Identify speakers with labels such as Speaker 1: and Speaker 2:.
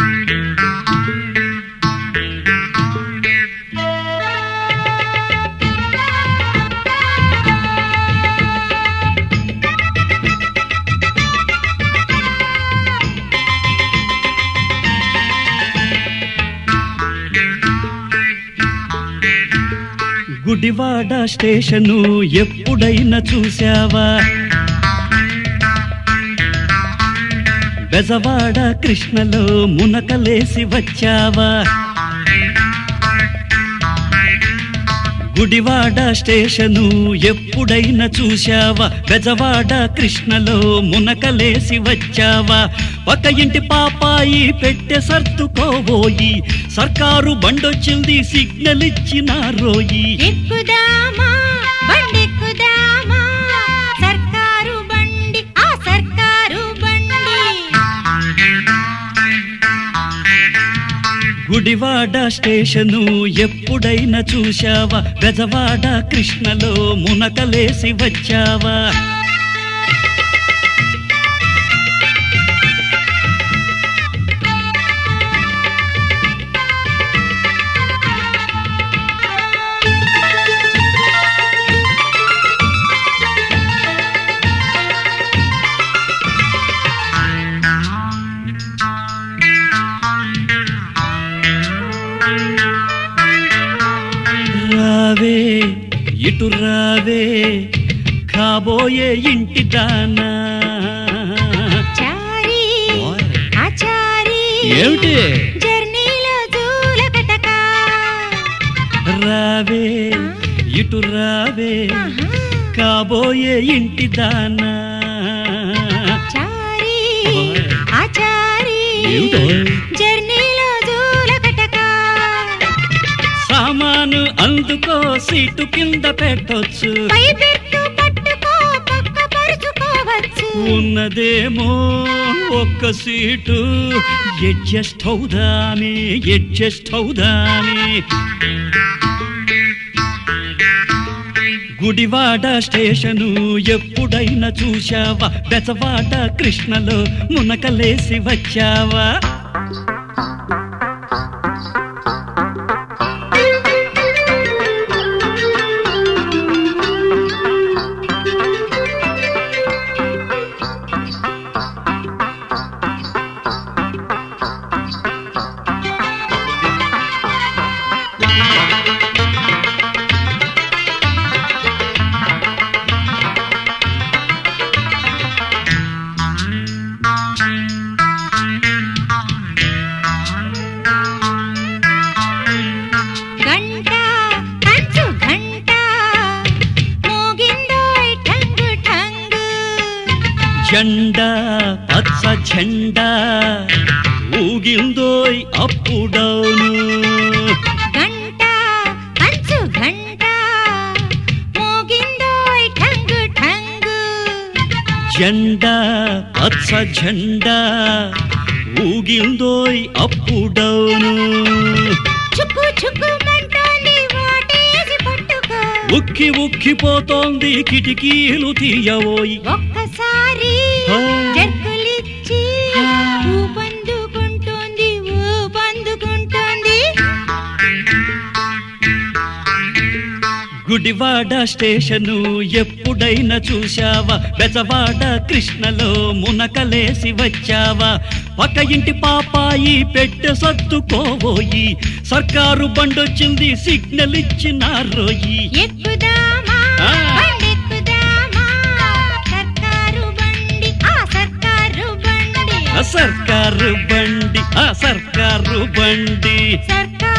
Speaker 1: Gudivada station ఎప్పుడైనా చూసావా బెజవాడ కృష్ణలో మునకలేసి వచ్చావా గుడివాడ స్టేషను ఎప్పుడైనా చూశావా బెజవాడ కృష్ణలో మునకలేసి వచ్చావా ఒక ఇంటి పాపాయి పెట్టె సర్దుకోబోయి సర్కారు బండొచ్చింది సిగ్నల్ ఇచ్చిన రోయి
Speaker 2: ఎక్కుదామా బండెక్కుదామా సర్కారు బండి ఆ సర్కారు బండి
Speaker 1: గుడివాడ స్టేషను ఎప్పుడైనా చూశావా బెజవాడ కృష్ణలో మునకలేసి వచ్చావా రావే ఇటు రావే కాబోయే ఇంటి దానా
Speaker 2: చారి ఆచారి
Speaker 1: ఏమిటి
Speaker 2: జర్నీలో దూలకటక
Speaker 1: రావే ఇటు రావే
Speaker 2: ఆహా.
Speaker 1: కాబోయే ఇంటి దానా
Speaker 2: చారి
Speaker 1: ఓయ్.
Speaker 2: ఆచారి
Speaker 1: ఏమిటో?
Speaker 2: జర్నీలో దూలకటక
Speaker 1: సామాను అందుకో సీటు కింద పెట్టొచ్చు
Speaker 2: పై పెట్టు పట్టుకో పక్క పరుచుకోవచ్చు
Speaker 1: ఉన్నదేమో ఒక్క సీటు అడ్జస్ట్ అవుదామే అడ్జస్ట్ అవుదామే గుడివాడ స్టేషను ఎప్పుడైనా చూశావా బెజవాడ కృష్ణలో మునకలేసి వచ్చావా
Speaker 2: గంట కంచు గంట మోగిందోయ్ ఠంగు ఠంగు
Speaker 1: జెండా పచ్చ జెండా ఊగిందోయ్ అప్పుడౌను
Speaker 2: గంట కంచు గంట మోగిందోయ్ ఠంగు ఠంగు
Speaker 1: జెండా పచ్చ జెండా ఊగిందోయ్ అప్పుడౌను
Speaker 2: చుక్కు చుక్కు మంటోంది వాటేసి పట్టుకో
Speaker 1: ఉక్కి ఉక్కిపోతోంది కిటికీలు తీయవోయి
Speaker 2: ఒక్కసారి
Speaker 1: ఆ.
Speaker 2: జర్కులిచ్చి
Speaker 1: ఆ.
Speaker 2: ఊపందుకుంటోంది ఊపందుకుంటోంది
Speaker 1: గుడివాడ స్టేషను ఎప్పుడైనా చూశావా బెజవాడ కృష్ణలో మునకలేసి వచ్చావా పక్క ఇంటి పాపాయి పెట్టె సర్దుకోబోయి సర్కారు బండొచ్చింది సిగ్నల్ ఇచ్చిన రోయి
Speaker 2: ఎక్కుదామా
Speaker 1: ఆ.
Speaker 2: బండెక్కుదామా సర్కారు బండి ఆ సర్కారు బండి
Speaker 1: ఆ సర్కారు బండి ఆ సర్కారు బండి
Speaker 2: సర్కారు